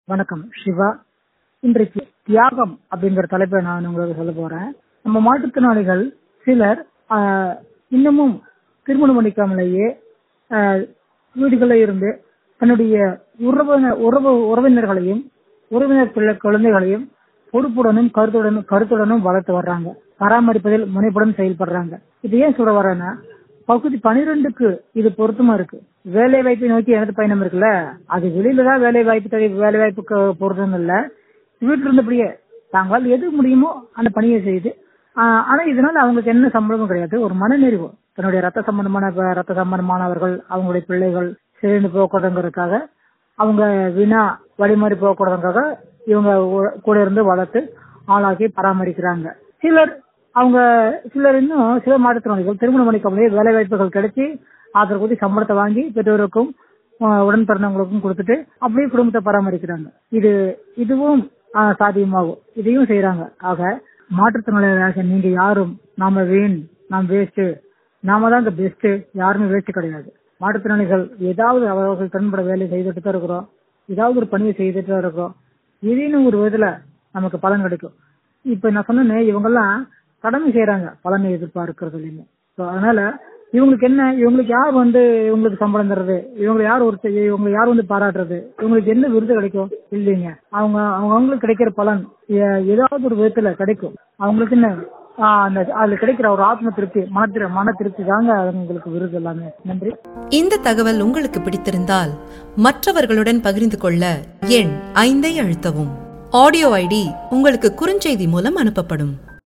வணக்கம் சிவா இன்றைக்கு தியாகம் அப்படிங்கிற தலைப்பை நான் உங்களுக்கு சொல்ல போறேன் நம்ம மாற்றுத்திறனாளிகள் சிலர் ஆஹ், இன்னமும் திருமணம் பண்ணிக்காமலேயே ஆஹ், வீடுகளில் இருந்து தன்னுடைய உறவினர் உறவு உறவினர்களையும் உறவினர் பிள்ளை குழந்தைகளையும் பொறுப்புடனும் கருத்துடனும் கருத்துடனும் வளர்த்து வர்றாங்க பராமரிப்பதில் முனைப்புடன் செயல்படுறாங்க இது ஏன் சொல்ல வரேன்னா பகுதி பனிரெண்டுக்கு இது பொருத்தமா இருக்கு வேலை வாய்ப்பை நோக்கி எனது பயணம் இருக்குல்ல அது வெளியில தான் வேலை வாய்ப்பு தேவை வேலை வாய்ப்புக்கு பொருத்தம் இல்ல வீட்டுல இருந்தபடியே தாங்களால் எது முடியுமோ அந்த பணியை செய்து ஆஹ் ஆனா இதனால அவங்களுக்கு என்ன சம்பளமும் கிடையாது ஒரு மனநிறைவு தன்னுடைய ரத்த சம்பந்தமான ரத்த சம்பந்தமானவர்கள் அவங்களுடைய பிள்ளைகள் சேர்ந்து போக்குறதுங்கிறதுக்காக அவங்க வீணா வழிமாறி போகக்கூடாதுக்காக இவங்க உ- கூட இருந்து வளர்த்து ஆளாக்கி பராமரிக்கிறாங்க சிலர் அவங்க சிலர் இன்னும் சில மாற்றுத்திறனாளிகள் திருமணம் பண்ணிக்காமலே வேலை வாய்ப்புகள் கிடைச்சி ஆதரவு கூட்டி சம்பளத்தை வாங்கி பெற்றோருக்கும் ஆஹ், உடன் பிறந்தவங்களுக்கும் கொடுத்துட்டு அப்படியே குடும்பத்தை பராமரிக்கிறாங்க இது இதுவும் ஆஹ், சாத்தியமாகும் இதையும் செய்யறாங்க ஆக மாற்றுத்திறனாளிகளாக நீங்க யாரும் நாம வீண் நாம் வேஸ்ட் நாம தான் இந்த பெஸ்ட் யாருமே வேஸ்ட் கிடையாது மாற்றுத்திறனாளிகள் ஏதாவது அவர்கள் தன்பட வேலை செய்துட்டு தான் இருக்கிறோம் ஏதாவது ஒரு பணியை செய்துட்டு தான் இருக்கிறோம் ஏதேனும் ஒரு விதத்துல நமக்கு பலன் கிடைக்கும் இப்ப நான் சொன்னேனே இவங்கெல்லாம் கடமை செய்யறாங்க பலனை எதிர்பார்க்கறது இல்லைங்க So, அதனால இவங்களுக்கு என்ன இவங்களுக்கு யார் வந்து இவங்களுக்கு சம்பளம் தர்றது இவங்க யார் ஒரு இவங்க யார் வந்து பாராட்டுறது இவங்களுக்கு என்ன விருது கிடைக்கும் இல்லைங்க அவங்க அவங்க அவங்களுக்கு கிடைக்கிற பலன் ஏ- ஏதாவது ஒரு விதத்துல கிடைக்கும் அவங்களுக்கு என்ன ஆஹ் அந்த அதுல கிடைக்கிற ஒரு ஆத்ம திருப்தி மன திரு- மன திருப்தி தாங்க அவங்களுக்கு விருது எல்லாமே நன்றி இந்த தகவல் உங்களுக்கு பிடித்திருந்தால் மற்றவர்களுடன் பகிர்ந்து கொள்ள எண் ஐந்தை அழுத்தவும் ஆடியோ ஐடி உங்களுக்கு குறுஞ்செய்தி மூலம் அனுப்பப்படும்